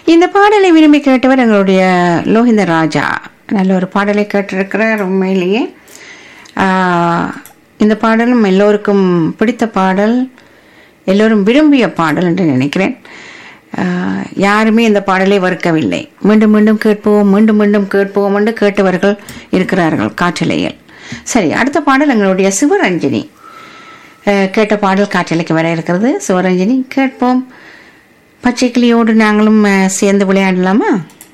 இந்த பாடலை விரும்பி கேட்டவர் எங்களுடைய லோகிந்த ராஜா நல்ல ஒரு பாடலை கேட்டிருக்கிறார் உண்மையிலேயே ஆஹ், இந்த பாடலும் எல்லோருக்கும் பிடித்த பாடல் எல்லோரும் விரும்பிய பாடல் என்று நினைக்கிறேன் ஆஹ், யாருமே இந்த பாடலை வறுக்கவில்லை மீண்டும் மீண்டும் கேட்போம் மீண்டும் மீண்டும் கேட்போம் என்று கேட்டவர்கள் இருக்கிறார்கள் காற்றலையில் சரி அடுத்த பாடல் எங்களுடைய சிவரஞ்சனி அஹ், கேட்ட பாடல் காற்றலைக்கு வர இருக்கிறது சிவரஞ்சனி கேட்போம் பச்சை கிளியோடு நாங்களும் அஹ், சேர்ந்து விளையாடலாமா